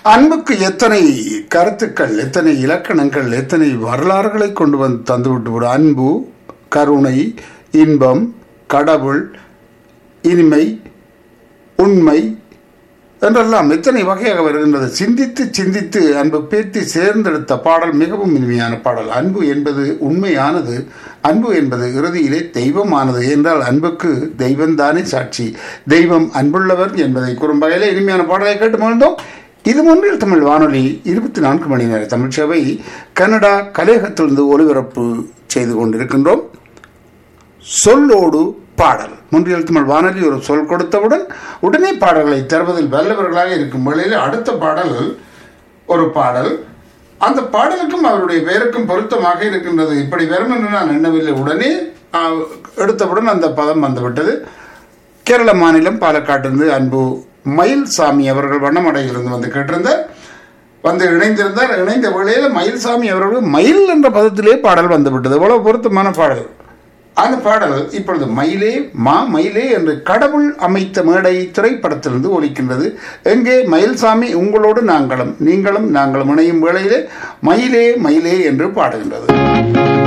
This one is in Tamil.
அன்புக்கு எத்தனை கருத்துக்கள் எத்தனை இலக்கணங்கள் எத்தனை வரலாறுகளை கொண்டு வந்து தந்துவிட்டு விடும் அன்பு கருணை இன்பம் கடவுள் இனிமை உண்மை என்றெல்லாம் எத்தனை வகையாக வருகின்றது சிந்தித்து சிந்தித்து அன்பு பேத்தி சேர்ந்தெடுத்த பாடல் மிகவும் இனிமையான பாடல் அன்பு என்பது உண்மையானது அன்பு என்பது இறுதியிலே தெய்வமானது என்றால் அன்புக்கு தெய்வம்தானே சாட்சி தெய்வம் அன்புள்ளவர் என்பதை கூறும் வகையிலே இனிமையான பாடலை கேட்டு மகிழ்ந்தோம் இது ஒன்றில் தமிழ் வானொலி இருபத்தி நான்கு மணி நேர தமிழ் சேவை கனடா கலையகத்திலிருந்து ஒலிபரப்பு செய்து கொண்டிருக்கின்றோம் சொல்லோடு பாடல் முன்றியல் தமிழ் வானொலி ஒரு சொல் கொடுத்தவுடன் உடனே பாடல்களை தருவதில் வல்லவர்களாக இருக்கும் வேளையில் அடுத்த பாடல் ஒரு பாடல் அந்த பாடலுக்கும் அவருடைய பெயருக்கும் பொருத்தமாக இருக்கின்றது இப்படி வரும் என்று நான் எண்ணவில்லை உடனே ஆ, எடுத்தவுடன் அந்த பதம் வந்துவிட்டது கேரள மாநிலம் பாலக்காட்டிலிருந்து அன்பு மயில் சாமி அவர்கள் வண்ணமடையிலிருந்து வந்து கேட்டிருந்தார் வந்து இணைந்திருந்தார் இணைந்த வேளையில் மயில்சாமி அவர்கள் மயில் என்ற பதத்திலே பாடல் வந்துவிட்டது எவ்வளவு பொருத்தமான பாடல் அந்த பாடல் இப்பொழுது மயிலே மா மயிலே என்று கடவுள் அமைத்த மேடை திரைப்படத்திலிருந்து ஒலிக்கின்றது எங்கே மயில்சாமி உங்களோடு நாங்களும் நீங்களும் நாங்களும் இணையும் வேளையிலே மயிலே மயிலே என்று பாடுகின்றது